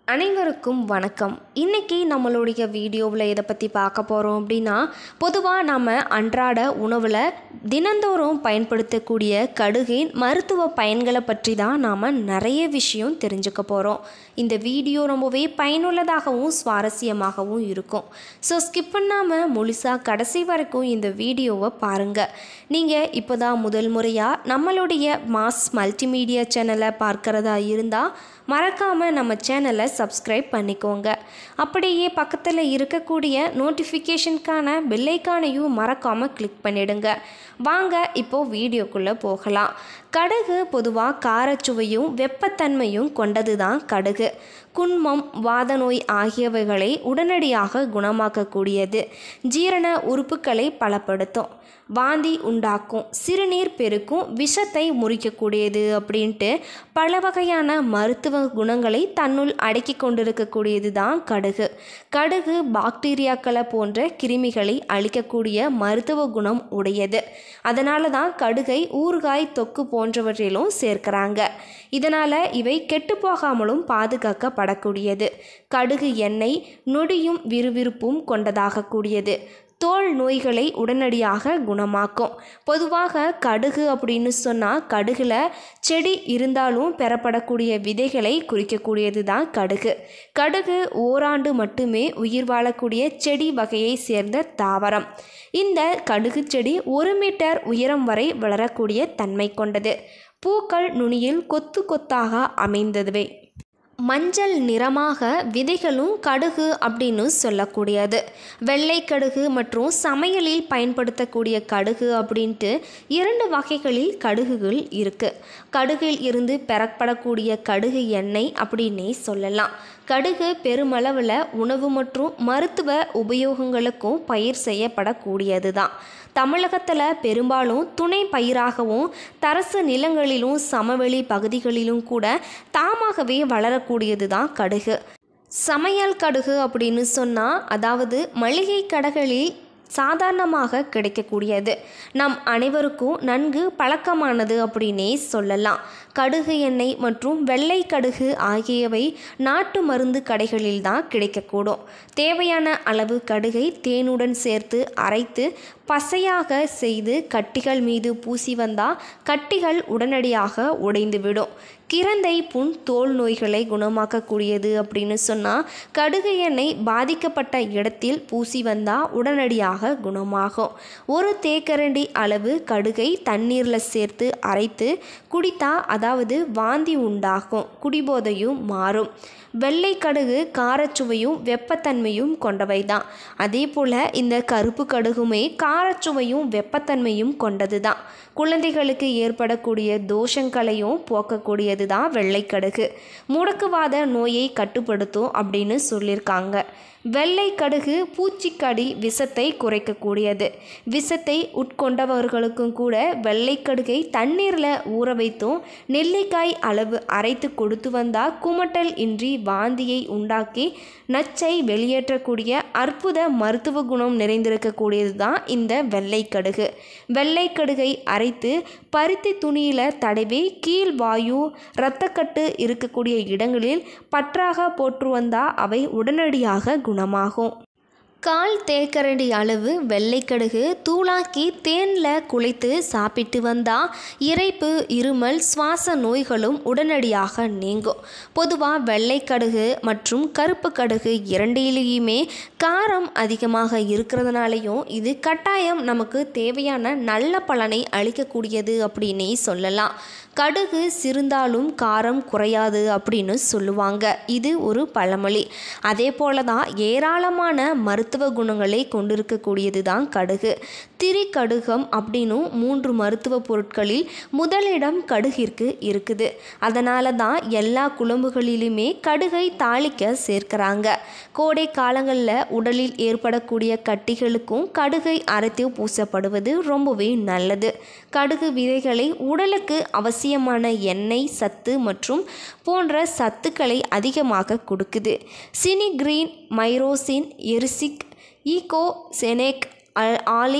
அனைவருக்கும் வணக்கம் இன்றைக்கி நம்மளுடைய வீடியோவில் எதை பற்றி பார்க்க போகிறோம் அப்படின்னா பொதுவாக நம்ம அன்றாட உணவில் தினந்தோறும் பயன்படுத்தக்கூடிய கடுகின் மருத்துவ பயன்களை பற்றி தான் நாம் நிறைய விஷயம் தெரிஞ்சுக்க போகிறோம் இந்த வீடியோ ரொம்பவே பயனுள்ளதாகவும் சுவாரஸ்யமாகவும் இருக்கும் ஸோ ஸ்கிப் பண்ணாமல் முழுசாக கடைசி வரைக்கும் இந்த வீடியோவை பாருங்கள் நீங்கள் இப்போ தான் முதல் முறையாக நம்மளுடைய மாஸ் மல்டிமீடியா சேனலை பார்க்குறதா இருந்தால் மறக்காமல் நம்ம சேனலை சப்ஸ்கிரைப் பண்ணிக்கோங்க அப்படியே பக்கத்தில் இருக்கக்கூடிய நோட்டிஃபிகேஷனுக்கான பெல்லைக்கானையும் மறக்காமல் கிளிக் பண்ணிடுங்க வாங்க இப்போது வீடியோக்குள்ளே போகலாம் கடுகு பொதுவாக காரச்சுவையும் வெப்பத்தன்மையும் கொண்டது தான் கடுகு குன்மம் வாத நோய் ஆகியவைகளை உடனடியாக குணமாக்கக்கூடியது ஜீரண உறுப்புகளை பலப்படுத்தும் வாந்தி உண்டாக்கும் சிறுநீர் பெருக்கும் விஷத்தை முறிக்கக்கூடியது அப்படின்ட்டு பல வகையான மருத்துவ குணங்களை தன்னுள் அடக்கி கொண்டிருக்கக்கூடியது தான் கடுகு கடுகு பாக்டீரியாக்களை போன்ற கிருமிகளை அழிக்கக்கூடிய மருத்துவ குணம் உடையது அதனால தான் கடுகை ஊறுகாய் தொக்கு போன்றவற்றிலும் சேர்க்கிறாங்க இதனால் இவை கெட்டு போகாமலும் பாதுகாக்கப்படக்கூடியது கடுகு எண்ணெய் நொடியும் விறுவிறுப்பும் கொண்டதாக கூடியது தோல் நோய்களை உடனடியாக குணமாக்கும் பொதுவாக கடுகு அப்படின்னு சொன்னால் கடுகில் செடி இருந்தாலும் பெறப்படக்கூடிய விதைகளை குறிக்கக்கூடியது தான் கடுகு கடுகு ஓராண்டு மட்டுமே உயிர் வாழக்கூடிய செடி வகையை சேர்ந்த தாவரம் இந்த கடுகு செடி ஒரு மீட்டர் உயரம் வரை வளரக்கூடிய தன்மை கொண்டது பூக்கள் நுனியில் கொத்து கொத்தாக அமைந்ததுவே மஞ்சள் நிறமாக விதைகளும் கடுகு அப்படின்னு சொல்லக்கூடியது வெள்ளை கடுகு மற்றும் சமையலில் பயன்படுத்தக்கூடிய கடுகு அப்படின்ட்டு இரண்டு வகைகளில் கடுகுகள் இருக்குது கடுகில் இருந்து பெறப்படக்கூடிய கடுகு எண்ணெய் அப்படின்னே சொல்லலாம் கடுகு பெருமளவில் உணவு மற்றும் மருத்துவ உபயோகங்களுக்கும் பயிர் செய்யப்படக்கூடியது தான் தமிழகத்தில் பெரும்பாலும் துணை பயிராகவும் தரசு நிலங்களிலும் சமவெளி பகுதிகளிலும் கூட தாமாகவே வளரக்கூடியது தான் கடுகு சமையல் கடுகு அப்படின்னு சொன்னால் அதாவது மளிகை கடைகளில் சாதாரணமாக கிடைக்கக்கூடியது நம் அனைவருக்கும் நன்கு பழக்கமானது அப்படின்னே சொல்லலாம் கடுகு எண்ணெய் மற்றும் வெள்ளை கடுகு ஆகியவை நாட்டு மருந்து கடைகளில் தான் கிடைக்கக்கூடும் தேவையான அளவு கடுகை தேனுடன் சேர்த்து அரைத்து பசையாக செய்து கட்டிகள் மீது பூசி வந்தால் கட்டிகள் உடனடியாக உடைந்துவிடும் கிரந்தை புண் தோல் நோய்களை குணமாக்கக்கூடியது அப்படின்னு சொன்னால் கடுகு எண்ணெய் பாதிக்கப்பட்ட இடத்தில் பூசி வந்தால் உடனடியாக குணமாகும் ஒரு தேக்கரண்டி அளவு கடுகை தண்ணீரில் சேர்த்து அரைத்து குடித்தா அதாவது வாந்தி உண்டாகும் குடிபோதையும் மாறும் வெள்ளை கடுகு காரச்சுவையும் வெப்பத்தன்மையும் கொண்டவை தான் அதே போல் இந்த கருப்பு கடுகுமே காரச்சுவையும் வெப்பத்தன்மையும் கொண்டது தான் குழந்தைகளுக்கு ஏற்படக்கூடிய தோஷங்களையும் போக்கக்கூடியது தான் வெள்ளைக்கடுகு முடக்குவாத நோயை கட்டுப்படுத்தும் அப்படின்னு சொல்லியிருக்காங்க வெள்ளை கடுகு பூச்சிக்கடி விஷத்தை குறைக்கக்கூடியது விஷத்தை உட்கொண்டவர்களுக்கும் கூட வெள்ளைக்கடுகை தண்ணீரில் ஊற வைத்தும் நெல்லிக்காய் அளவு அரைத்து கொடுத்து வந்தால் குமட்டல் இன்றி வாந்தியை உண்டாக்கி நச்சை வெளியேற்றக்கூடிய அற்புத மருத்துவ குணம் நிறைந்திருக்கக்கூடியது தான் இந்த வெள்ளைக்கடுகு வெள்ளைக்கடுகை அரைத்து பருத்தி துணியில் தடவி கீழ் வாயு இரத்தக்கட்டு இருக்கக்கூடிய இடங்களில் பற்றாக போற்று வந்தால் அவை உடனடியாக குணமாகும் கால் தேக்கரண்டி அளவு வெள்ளைக்கடுகு தூளாக்கி தேனில் குழைத்து சாப்பிட்டு வந்தால் இறைப்பு இருமல் சுவாச நோய்களும் உடனடியாக நீங்கும் பொதுவாக வெள்ளைக்கடுகு மற்றும் கருப்பு கடுகு இரண்டிலேயுமே காரம் அதிகமாக இருக்கிறதுனாலையும் இது கட்டாயம் நமக்கு தேவையான நல்ல பலனை அளிக்கக்கூடியது அப்படின்னே சொல்லலாம் கடுகு சிறுந்தாலும் காரம் குறையாது அப்படின்னு சொல்லுவாங்க இது ஒரு பழமொழி அதே போல தான் ஏராளமான மருத்துவ குணங்களை கொண்டிருக்கக்கூடியது தான் கடுகு திரிகடுகம் அப்படின்னும் மூன்று மருத்துவ பொருட்களில் முதலிடம் கடுகிற்கு இருக்குது அதனால தான் எல்லா குழம்புகளிலுமே கடுகை தாளிக்க சேர்க்கிறாங்க கோடை காலங்களில் உடலில் ஏற்படக்கூடிய கட்டிகளுக்கும் கடுகை அரைத்து பூசப்படுவது ரொம்பவே நல்லது கடுகு விதைகளை உடலுக்கு அவசியமான எண்ணெய் சத்து மற்றும் போன்ற சத்துக்களை அதிகமாக கொடுக்குது சினிக்ரீன் மைரோசின் எரிசிக் ஈகோ செனேக் ஆலிக்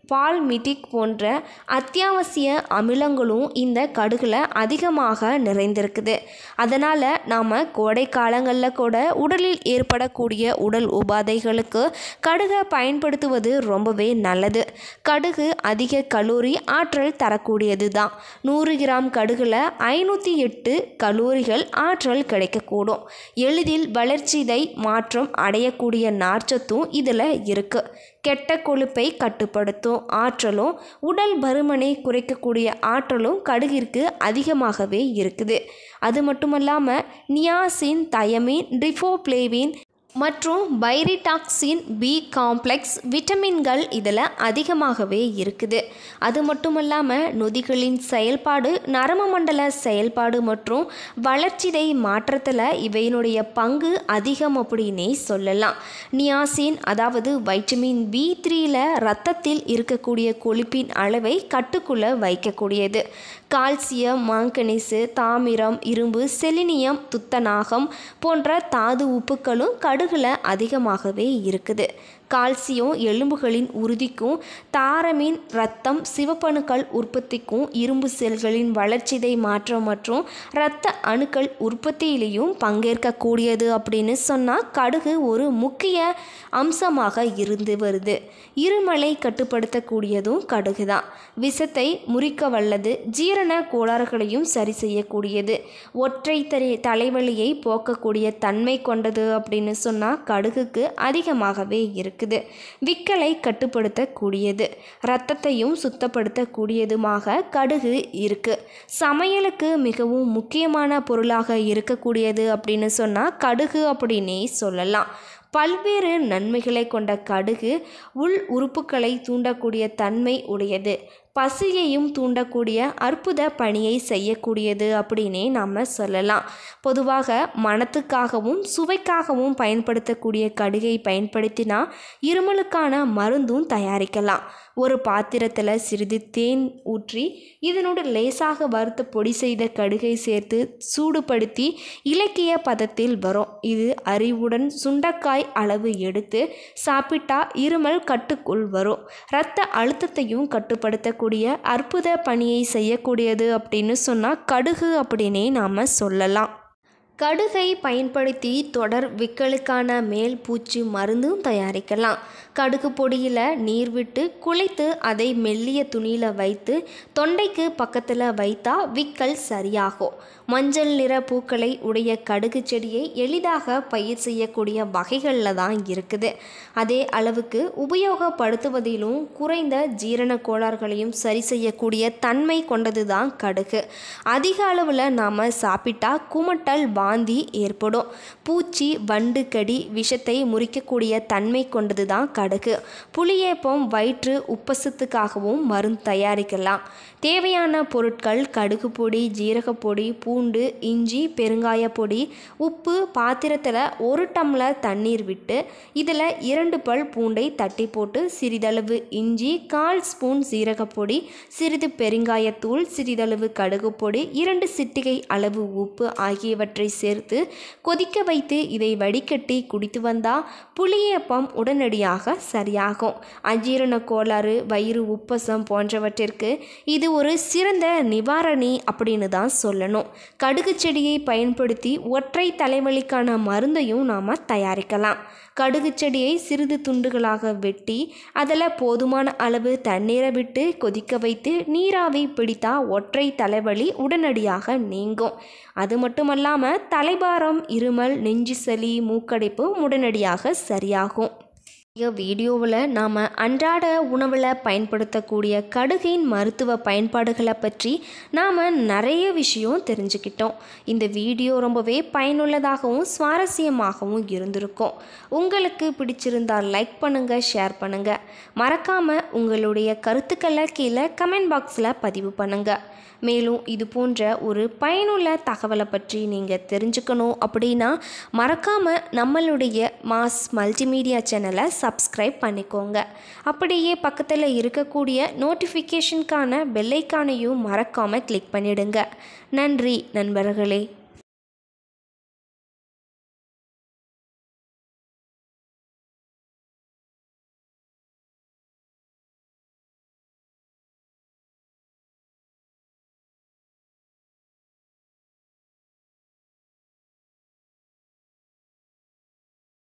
பால்மிட்டிக் போன்ற அத்தியாவசிய அமிலங்களும் இந்த கடுகில் அதிகமாக நிறைந்திருக்குது அதனால் நாம் கோடை காலங்களில் கூட உடலில் ஏற்படக்கூடிய உடல் உபாதைகளுக்கு கடுகை பயன்படுத்துவது ரொம்பவே நல்லது கடுகு அதிக கலோரி ஆற்றல் தரக்கூடியது தான் நூறு கிராம் கடுகில் ஐநூற்றி எட்டு கலோரிகள் ஆற்றல் கிடைக்கக்கூடும் எளிதில் வளர்ச்சிதை மாற்றம் அடையக்கூடிய நார்ச்சத்தும் இதில் இருக்குது கெட்ட கொழுப்பை கட்டுப்படுத்தும் ஆற்றலும் உடல் பருமனை குறைக்கக்கூடிய ஆற்றலும் கடுகிற்கு அதிகமாகவே இருக்குது அது மட்டுமல்லாமல் நியாசின் தயமின் ரிஃபோப்ளேவின் மற்றும் பைரிடாக்சின் பி காம்ப்ளெக்ஸ் விட்டமின்கள் இதில் அதிகமாகவே இருக்குது அது மட்டும் இல்லாமல் நொதிகளின் செயல்பாடு நரம்பு மண்டல செயல்பாடு மற்றும் வளர்ச்சிதை மாற்றத்தில் இவையினுடைய பங்கு அதிகம் அப்படின்னே சொல்லலாம் நியாசின் அதாவது வைட்டமின் பி த்ரீல ரத்தத்தில் இருக்கக்கூடிய கொழுப்பின் அளவை கட்டுக்குள்ளே வைக்கக்கூடியது கால்சியம் மாங்கனீசு தாமிரம் இரும்பு செலினியம் துத்தநாகம் போன்ற தாது உப்புக்களும் கடுகில் அதிகமாகவே இருக்குது கால்சியம் எலும்புகளின் உறுதிக்கும் தாரமின் இரத்தம் சிவப்பணுக்கள் உற்பத்திக்கும் இரும்பு செல்களின் வளர்ச்சிதை மாற்றம் மற்றும் இரத்த அணுக்கள் உற்பத்தியிலையும் பங்கேற்கக்கூடியது அப்படின்னு சொன்னால் கடுகு ஒரு முக்கிய அம்சமாக இருந்து வருது இருமலை கட்டுப்படுத்தக்கூடியதும் கடுகு தான் விஷத்தை முறிக்க வல்லது ஜீரண கோளாறுகளையும் சரி செய்யக்கூடியது ஒற்றை தலை தலைவலியை போக்கக்கூடிய தன்மை கொண்டது அப்படின்னு சொன்னால் கடுகுக்கு அதிகமாகவே இருக்குது விக்கலை கட்டுப்படுத்தக்கூடியது இரத்தத்தையும் சுத்தப்படுத்தக்கூடியதுமாக கடுகு இருக்குது சமையலுக்கு மிகவும் முக்கியமான பொருளாக இருக்கக்கூடியது அப்படின்னு சொன்னால் கடுகு அப்படின்னே சொல்லலாம் பல்வேறு நன்மைகளை கொண்ட கடுகு உள் உறுப்புகளை தூண்டக்கூடிய தன்மை உடையது பசியையும் தூண்டக்கூடிய அற்புத பணியை செய்யக்கூடியது அப்படின்னே நாம் சொல்லலாம் பொதுவாக மணத்துக்காகவும் சுவைக்காகவும் பயன்படுத்தக்கூடிய கடுகை பயன்படுத்தினா இருமலுக்கான மருந்தும் தயாரிக்கலாம் ஒரு பாத்திரத்தில் சிறிது தேன் ஊற்றி இதனோடு லேசாக வறுத்த பொடி செய்த கடுகை சேர்த்து சூடுபடுத்தி இலக்கிய பதத்தில் வரும் இது அறிவுடன் சுண்டக்காய் அளவு எடுத்து சாப்பிட்டா இருமல் கட்டுக்குள் வரும் இரத்த அழுத்தத்தையும் கட்டுப்படுத்தக்கூடிய அற்புத பணியை செய்யக்கூடியது அப்படின்னு சொன்னால் கடுகு அப்படின்னே நாம் சொல்லலாம் கடுகை பயன்படுத்தி தொடர் விக்கலுக்கான மேல் பூச்சி மருந்தும் தயாரிக்கலாம் கடுகு பொடியில் நீர் விட்டு குழைத்து அதை மெல்லிய துணியில் வைத்து தொண்டைக்கு பக்கத்தில் வைத்தா விக்கல் சரியாகும் மஞ்சள் நிற பூக்களை உடைய கடுகு செடியை எளிதாக பயிர் செய்யக்கூடிய வகைகளில் தான் இருக்குது அதே அளவுக்கு உபயோகப்படுத்துவதிலும் குறைந்த ஜீரண கோளாறுகளையும் சரி செய்யக்கூடிய தன்மை கொண்டது தான் கடுகு அதிக அளவில் நாம் சாப்பிட்டா குமட்டல் வாந்தி ஏற்படும் பூச்சி வண்டு கடி விஷத்தை முறிக்கக்கூடிய தன்மை கொண்டது தான் கடுகு புளியேப்பம் வயிற்று உப்பசத்துக்காகவும் மருந்து தயாரிக்கலாம் தேவையான பொருட்கள் கடுகு பொடி ஜீரகப்பொடி பூண்டு இஞ்சி பெருங்காய பொடி உப்பு பாத்திரத்தில் ஒரு டம்ளர் தண்ணீர் விட்டு இதில் இரண்டு பல் பூண்டை தட்டி போட்டு சிறிதளவு இஞ்சி கால் ஸ்பூன் சீரகப்பொடி சிறிது பெருங்காயத்தூள் சிறிதளவு கடுகு பொடி இரண்டு சிட்டிகை அளவு உப்பு ஆகியவற்றை சேர்த்து கொதிக்க வைத்து இதை வடிகட்டி குடித்து வந்தால் புளியப்பம் உடனடியாக சரியாகும் அஜீரண கோளாறு வயிறு உப்பசம் போன்றவற்றிற்கு இது ஒரு சிறந்த நிவாரணி அப்படின்னு தான் சொல்லணும் கடுகு செடியை பயன்படுத்தி ஒற்றை தலைவலிக்கான மருந்தையும் நாம் தயாரிக்கலாம் கடுகு செடியை சிறிது துண்டுகளாக வெட்டி அதில் போதுமான அளவு தண்ணீரை விட்டு கொதிக்க வைத்து நீராவி பிடித்தா ஒற்றை தலைவலி உடனடியாக நீங்கும் அது மட்டுமல்லாமல் தலைபாரம் இருமல் நெஞ்சு சளி மூக்கடைப்பு உடனடியாக சரியாகும் வீடியோவில் நாம் அன்றாட உணவில் பயன்படுத்தக்கூடிய கடுகின் மருத்துவ பயன்பாடுகளை பற்றி நாம் நிறைய விஷயம் தெரிஞ்சுக்கிட்டோம் இந்த வீடியோ ரொம்பவே பயனுள்ளதாகவும் சுவாரஸ்யமாகவும் இருந்திருக்கும் உங்களுக்கு பிடிச்சிருந்தால் லைக் பண்ணுங்கள் ஷேர் பண்ணுங்கள் மறக்காமல் உங்களுடைய கருத்துக்களை கீழே கமெண்ட் பாக்ஸில் பதிவு பண்ணுங்கள் மேலும் இது போன்ற ஒரு பயனுள்ள தகவலை பற்றி நீங்கள் தெரிஞ்சுக்கணும் அப்படின்னா மறக்காமல் நம்மளுடைய மாஸ் மல்டிமீடியா சேனலை சப்ஸ்கிரைப் பண்ணிக்கோங்க அப்படியே பக்கத்தில் இருக்கக்கூடிய நோட்டிஃபிகேஷனுக்கான பெல்லைக்கானையும் மறக்காமல் கிளிக் பண்ணிடுங்க நன்றி நண்பர்களே